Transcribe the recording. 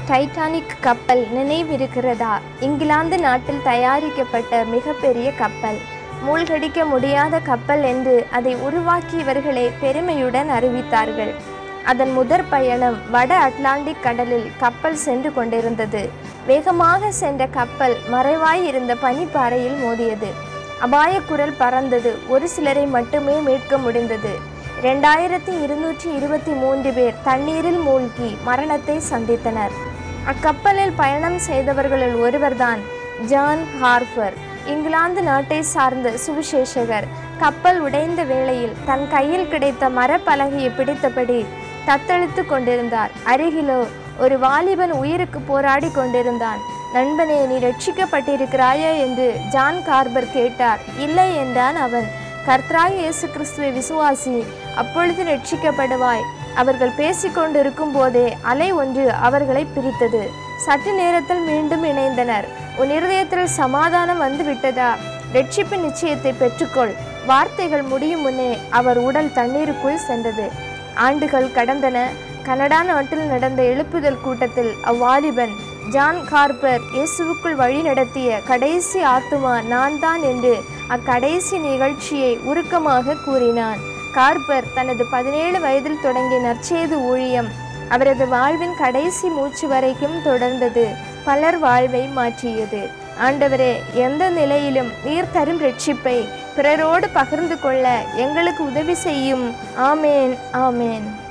Titanic கப்பல் நினைவிருக்கிறதா இங்கிலாந்து நாட்டில் தயாரிக்கப்பட்ட மிகப்பெரிய கப்பல் மூழ்கடிக்க முடியாத கப்பல் என்று அதை உருவாக்கியவர்களே பெருமையுடன் அறிவித்தார்கள் அதன் முதற் பயணம் வட அட்லாண்டிக் கடலில் கப்பல் சென்று கொண்டிருந்தது வேகமாக சென்ற கப்பல் மறைவாய் இருந்த பனிப்பாறையில் மோதியது அபாயக்குரல் பறந்தது ஒரு சிலரை மட்டுமே மீட்க முடிந்தது ரெண்டாயிரத்தி இருநூற்றி இருபத்தி மூன்று பேர் தண்ணீரில் மூழ்கி மரணத்தை சந்தித்தனர் அக்கப்பலில் பயணம் செய்தவர்களில் ஒருவர்தான் ஜான் ஹார்ஃபர் இங்கிலாந்து நாட்டை சார்ந்த சுவிசேஷகர் கப்பல் உடைந்த வேளையில் தன் கையில் கிடைத்த மரப்பலகையை பிடித்தபடி தத்தளித்து கொண்டிருந்தார் அருகிலோ ஒரு வாலிபன் உயிருக்கு போராடி கொண்டிருந்தான் நண்பனே நீ ரட்சிக்கப்பட்டிருக்கிறாயா என்று ஜான் கார்பர் கேட்டார் இல்லை என்றான் அவன் கர்த்தராய் இயேசு கிறிஸ்துவை விசுவாசி அப்பொழுது ரட்சிக்கப்படுவாய் அவர்கள் பேசிக்கொண்டிருக்கும் போதே அலை ஒன்று அவர்களை பிரித்தது சற்று நேரத்தில் மீண்டும் இணைந்தனர் உன் இருதயத்தில் சமாதானம் வந்து விட்டதா ரட்சிப்பு நிச்சயத்தை பெற்றுக்கொள் வார்த்தைகள் முடியும் முன்னே அவர் உடல் தண்ணீருக்குள் சென்றது ஆண்டுகள் கடந்தன கனடா நாட்டில் நடந்த எழுப்புதல் கூட்டத்தில் அவ்வாலிபன் ஜான் கார்பர் இயேசுவுக்குள் வழி நடத்திய கடைசி ஆத்துமா நான் தான் என்று அக்கடைசி நிகழ்ச்சியை உருக்கமாக கூறினான் கார்பர் தனது பதினேழு வயதில் தொடங்கிய நற்செய்து ஊழியம் அவரது வாழ்வின் கடைசி மூச்சு வரைக்கும் தொடர்ந்தது பலர் வாழ்வை மாற்றியது ஆண்டவரே எந்த நிலையிலும் நீர் தரும் ரட்சிப்பை பிறரோடு பகிர்ந்து கொள்ள எங்களுக்கு உதவி செய்யும் ஆமேன் ஆமேன்